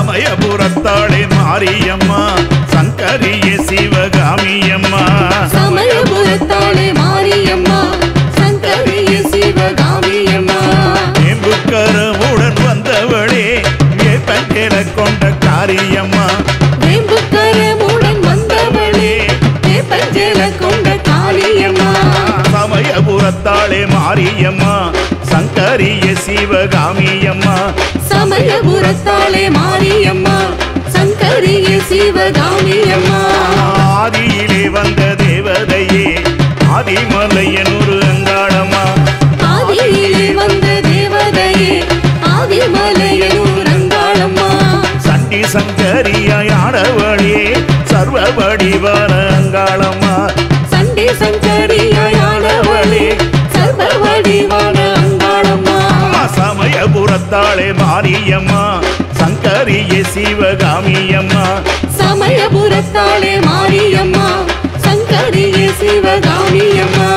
சமயபுரத்தாளே மாரியம்மா சங்கரிய சிவகாமியம்மா சமயபுரத்தாளே மாரியம்மா சங்கரிய சிவகாமியம்மா மேம்புக்கரமுடன் வந்தவளே வேப்பஞ்சேல கொண்ட காரியம்மா வேம்புக்கரமுடன் வந்தவளே வேப்பஞ்சேல கொண்ட காளியம்மா சமயபுரத்தாளே மாரியம்மா சங்கரிய சிவகாமியம்மா சமயபுரத்தாளே மாரியம்மா சங்கரிய சிவகாமியம்மா ஆதியிலே வந்த தேவதையே ஆதிமலையனூர் அங்காளம்மா ஆதியிலே வந்த தேவதையே ஆதிமலையூர் அங்காளம்மா சண்டி சங்கரியாய் ஆடவழே சர்வ வடிவான அங்காளம்மா சண்டி சங்கரியானவளே சர்வ வடிவான அங்காளம்மா அம்மா சமயபுரத்தாளே மாரியம்மா சங்கரிய சிவகாமியம்மா சமயபுரத்தாளே மாரியம்மா சங்கரிய சிவகாமியம்மா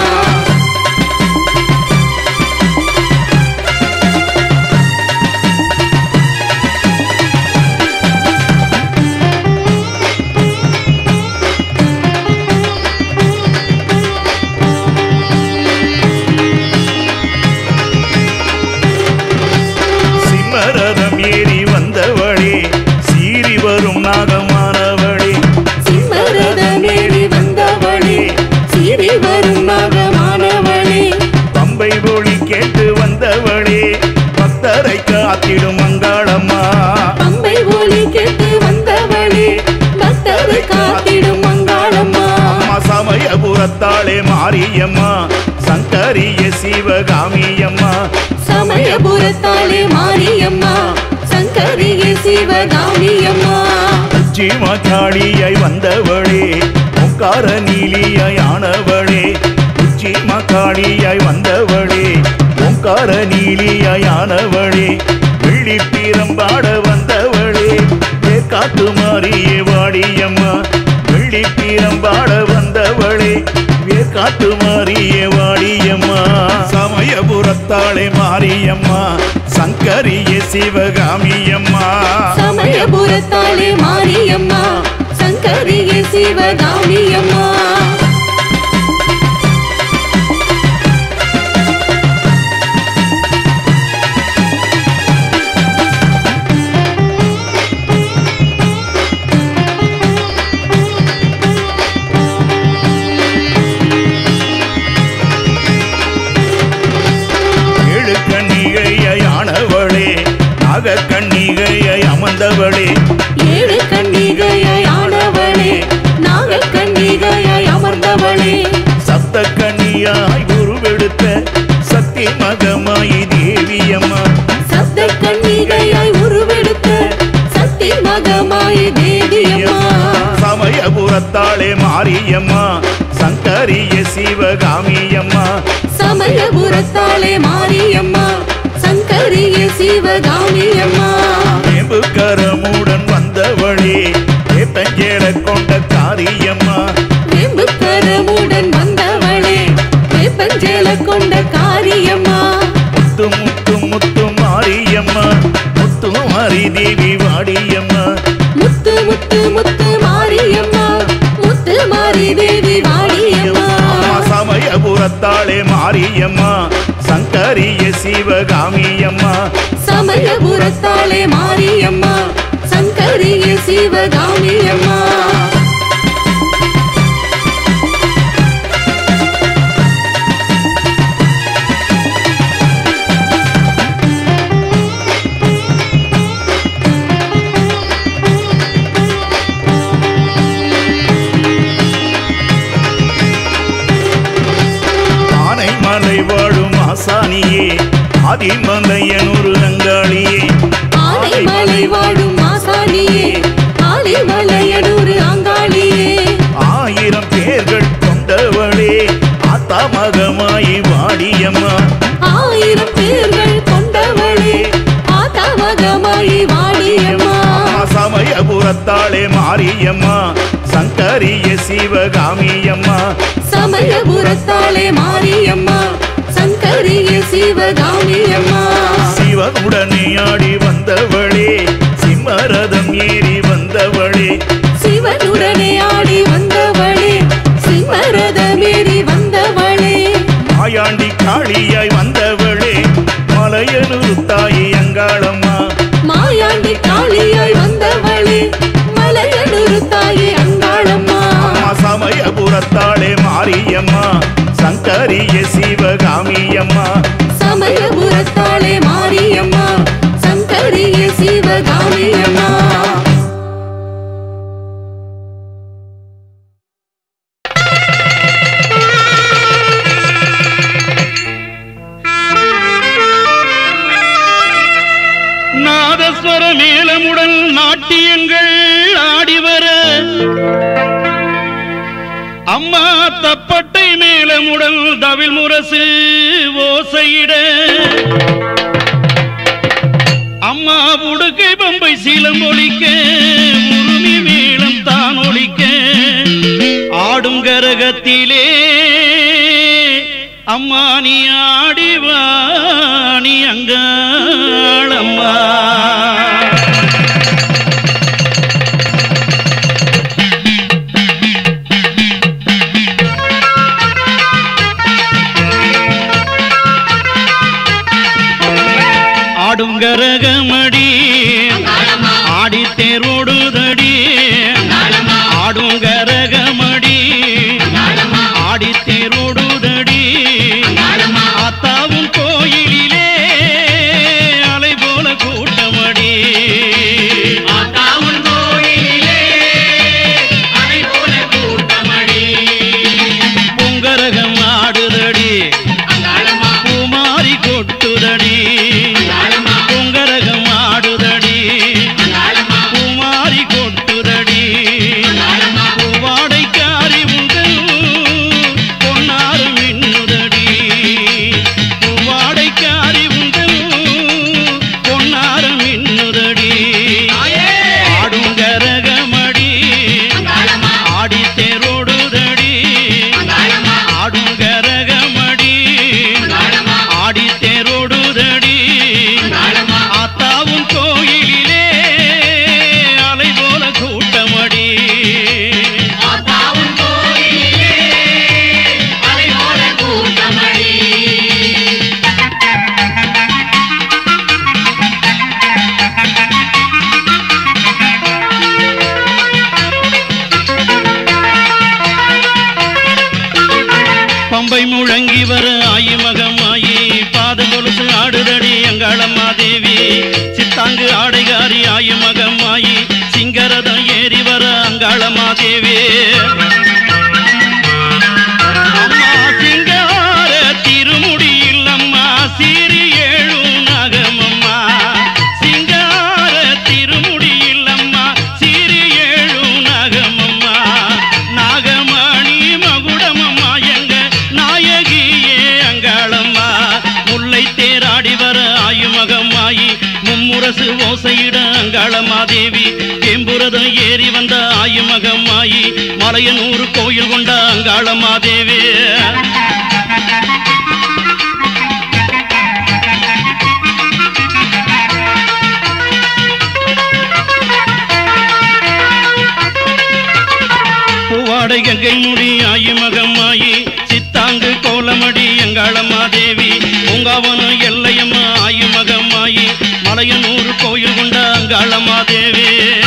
சிம்மரதம் ஏறி வந்தவளே சீறி வரும் நாகமானவளே சிம்மரதமேறி வந்தவளே சீறி வரும் நாகமானவளே பம்பை ஒளி கேட்டு வந்தவளே பக்தரை காத்திடும் அங்காளம்மா பம்பை ஒலி கேட்டு வந்தவளே பக்தரை காத்திடும் மங்காளம்மா அம்மா சமயபுரத்தாளே மாரியம்மா சங்கரிய சிவகாமியம்மா சமயபுரத்தாளே மாரியம்மா சங்கரிய சிவகாமியம்மா உச்சிமா காளியாய் வந்தவளே முக்கார நீலியாய் ஆனவளே உச்சிமா காளியாய் வந்தவளே ஓங்கார நீலியாய் ஆனவளே வெள்ளி பீரம்பாட வந்தவளே காத்து மாறியே வாடியம்மா வெள்ளி பீரம்பாட வந்தவளே காத்து மாறியே வாடியம்மா சமயபுரத்தாளே மாரியம்மா சங்கரிய சிவகாமியம்மா சமயபுரத்தாளே மாரியம்மா சங்கரிய சிவகாமியம்மா ஏழு கன்னிகையாய் ஆனவளே நாக கன்னிகையாய் அமர்ந்தவளே ஏழு கன்னிகையாய் ஆனவளே நாக கன்னிகையாய் அமர்ந்தவளே சப்த கன்னியாய் உருவெடுத்த சக்தி மகமாயி தேவியம்மா சப்த கன்னிகையாய் உருவெடுத்த சக்தி மகமாய் தேவியம்மா சமயபுரத்தாளே மாரியம்மா சங்கரிய சிவகாமியம்மா சமயபுரத்தாளே மாரியம்மா சங்கரிய சிவகாமியம்மா வேம்பு கரமுடன் வந்தவளே வேப்பஞ்சேல கொண்ட காரியம்மா வேம்புக்கரமுடன் வந்தவளே வேப்பஞ்சேல கொண்ட காரியம்மா முத்து முத்து முத்து மாரியம்மா முத்து மாரி தேவி வாடியம்மா முத்து முத்து முத்து மாரியம்மா முத்து மாரி தேவி வாடியம்மா அம்மா சமயபுரத்தாளே மாரியம்மா சங்கரிய சிவகாமியம்மா சமயபுரத்தாளே மாரியம்மா சங்கரிய சிவகாமியம்மா ஆனைமலை வாழும் ஆசானியே ஆதிமலையனூர் அங்காளியே ஆனைமலை வாழும் மாசாணியே ஆனைமலையனூர் அங்காளியே ஆயிரம் பேர்கள் கொண்டவளே ஆத்தா மகமாயி வாடியம்மா ஆயிரம் பேர்கள் கொண்டவளே ஆத்தமகமாயி வாடியம்மா அம்மா சமயபுரத்தாளே மாரியம்மா சங்கரிய சிவகாமியம்மா சமயபுரத்தாளே மாரியம்மா சங்கரிய சிவகாமியம்மா சிவனுடனே ஆடி வந்தவளே சிம்ம சிம்மரதம் ஏறி வந்தவளே சிவனுடனே ஆடி வந்தவளே சிம்மரதமேறி வந்தவளே மாயாண்டி காளியாய் வந்தவளே மலையனூர் தாயி அங்காளம்மா மாயாண்டி காளியாய் வந்தவளே மலையனூர் தாயே அங்காளம்மா அம்மா சமயபுரத்தாளே மாரியம்மா சங்கரிய சிவகாமியம்மா சமயபுரத்தாளே மாரியம்மா சங்கரிய சிவகாமியம்மா நாதஸ்வர மேலமுடன் நாட்டியங்கள் ஆடிவர அம்மா தப்பட்டை மேலமுடன் தவில் முரசு ஓசையிட அம்மா உடுக்கை பம்பை சீலம் ஒலிக்க உருமி மேளம் தான் ஒலிக்க ஆடும் கரகத்திலே அம்மா நீ ஆடிவா நீ அங்காளம்மா ஆடும் கரகமடி ஆடி தேரோடுதடி ஆடும் கரகமடி ஆடி தேரோடுதடி அத்தாவும் கோயிலிலே அலை போல கூட்டமடி பொங்கரகம் ஆடுதடி பூமாரி கொட்டுதடி பொங்கரகம் ஆடுதடி பூமாரி கொட்டுதடி பூவாடைக்காரி உங்கள் பொன்னாறு மின்னுதடி பூவாடைக்காரி உங்கள் பொன்னாறு மின்னுதடி ஆடும் கரகமடி ஆடி தேரோடுதடி ஆடும் கரகமடி ஆடி தேரோடுதடி ஆத்தாவும் கோயிலிலே அலை போல கூட்டமடி பம்பை முழங்கி வர ஆயி மகமாயி பாத கொலுசு ஆடுதடி அங்காளம்மா தேவி சித்தாங்கு ஆடைகாரி ஆயி மகமாயி சிங்கரதம் ஏறி வர அங்காளம்மா தேவி அம்மா சிங்கார திருமுடி இல்லம்மா சீரி ஏழும் நகமம்மா சிங்கார திருமுடி இல்லம்மா சீரி ஏழும் நகமம்மா நாகமணி மகுடமம்மா எங்க நாயகியே அங்காளம்மா முல்லை தேராடி வர ஆயுமகமாயி மும்முரசு ஓசையிட அங்காளம்மா தேவி எம்புரதம் ஏறி வந்த ஆயுமகமாயி மலையனூர் கோயில் கொண்ட அங்காளம்மா தேவி பூவாடை கங்கை முடி ஆயி மகமாயி சித்தாங்கு கோலமடி எங்காளம்மா தேவி பூங்காவனம் எல்லையம்மா ஆயி மகமாயி மலையனூர் கோயில் கொண்ட அங்காளம்மா தேவி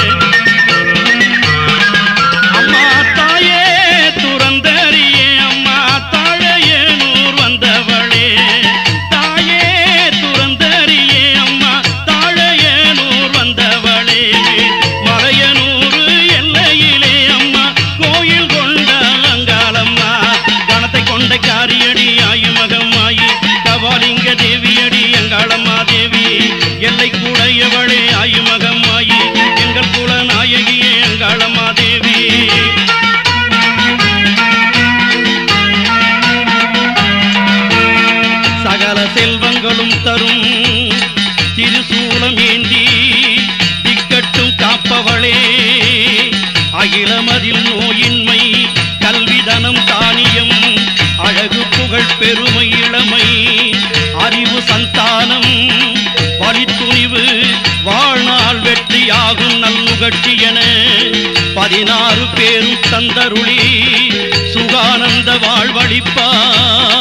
அம்மா தாயே துறந்தறியே அம்மா தாழையனூர் வந்தவளே தாயே துறந்தறியே அம்மா தாழையனூர் வந்தவளே மலையனூர் எல்லையிலே அம்மா கோயில் கொண்ட அங்காளம்மா கணத்தை கொண்ட காரியடி ஆயுமகமாயி கபாலிங்க தேவியடி அங்காளம்மா தேவி எல்லை கூடையவளே ஆயுமகமாயி எங்கள் குல நாயகியே அங்காளம்மா தேவி சகல செல்வங்களும் தரும் திருசூலம் ஏந்தி திக்கட்டும் காப்பவளே அகிலமதில் நோயின்மை கல்விதனம் தானியம் அழகு புகழ் பெருமை இளமை அறிவு சந்தானம் வலித்துணிவு வாழ்நாள் வெற்றியாகும் பால் நுகர்ச்சியன பதினாறு பேரும் தந்தருளி சுகானந்த வாழ்வழிப்பார்